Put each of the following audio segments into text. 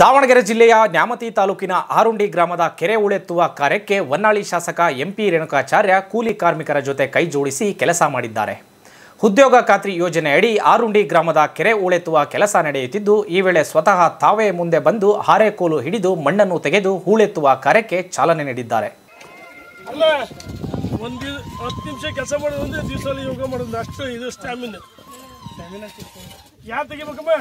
ದಾವಣಗೆರೆ ಜಿಲ್ಲೆಯ ನ್ಯಾಮತಿ ತಾಲೂಕಿನ ಆರುಂಡಿ ಗ್ರಾಮದ ಕೆರೆ ಉಳೆತ್ತುವ ಕಾರ್ಯಕ್ಕೆ ಹೊನ್ನಾಳಿ ಶಾಸಕ ಎಂಪಿ ರೇಣುಕಾಚಾರ್ಯ ಕೂಲಿ ಕಾರ್ಮಿಕರ ಜೊತೆ ಕೈ ಜೋಡಿಸಿ ಕೆಲಸ ಮಾಡಿದ್ದಾರೆ ಉದ್ಯೋಗ ಖಾತ್ರಿ ಯೋಜನೆಯಡಿ ಆರುಂಡಿ ಗ್ರಾಮದ ಕೆರೆ ಉಳೆತ್ತುವ ಕೆಲಸ ನಡೆಯುತ್ತಿದ್ದು ಈ ವೇಳೆ ಸ್ವತಃ ತಾವೇ ಮುಂದೆ ಬಂದು ಹಾರೆಕೋಲು ಹಿಡಿದು ಮಣ್ಣನ್ನು ತೆಗೆದು ಹೂಳೆತ್ತುವ ಕಾರ್ಯಕ್ಕೆ ಚಾಲನೆ ನೀಡಿದ್ದಾರೆ ಅಲ್ಲ ಒಂದು ಹತ್ತು ನಿಮಿಷ ಕೆಲಸ ಮಾಡೋದು ಅಂದ್ರೆ ದಿವಸದಲ್ಲಿ ಯೋಗ ಮಾಡೋದು ಅಷ್ಟು ಇದು ಸ್ಟ್ಯಾಮಿನ ಯಾರು ತೆಗಿಬೇಕಮ್ಮ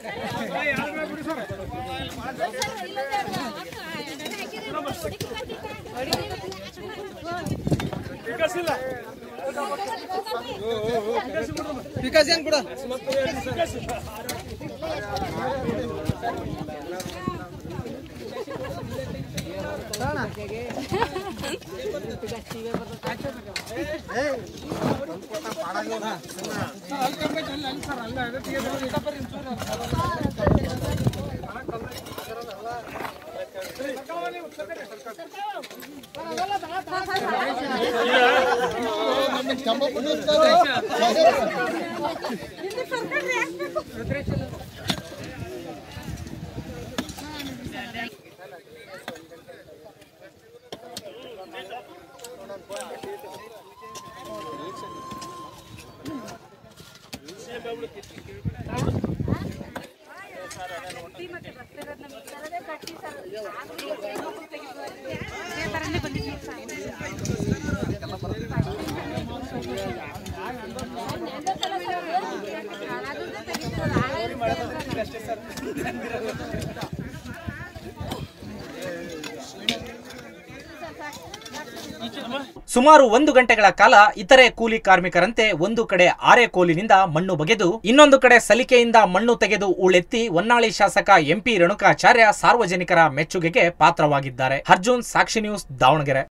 ವಿಕಾಸ್ ಇಲ್ಲ ಸುಮಾರು ಒಂದು ಗಂಟೆಗಳ ಕಾಲ ಇತರೆ ಕೂಲಿ ಕಾರ್ಮಿಕರಂತೆ ಒಂದು ಕಡೆ ಆರೆ ಕೋಲಿನಿಂದ ಮಣ್ಣು ಬಗೆದು ಇನ್ನೊಂದು ಕಡೆ ಸಲಿಕೆಯಿಂದ ಮಣ್ಣು ತೆಗೆದು ಉಳೆತ್ತಿ ಹೊನ್ನಾಳಿ ಶಾಸಕ ಎಂಪಿ ರೇಣುಕಾಚಾರ್ಯ ಸಾರ್ವಜನಿಕರ ಮೆಚ್ಚುಗೆಗೆ ಪಾತ್ರವಾಗಿದ್ದಾರೆ ಅರ್ಜುನ್ ಸಾಕ್ಷಿ ನ್ಯೂಸ್ ದಾವಣಗೆರೆ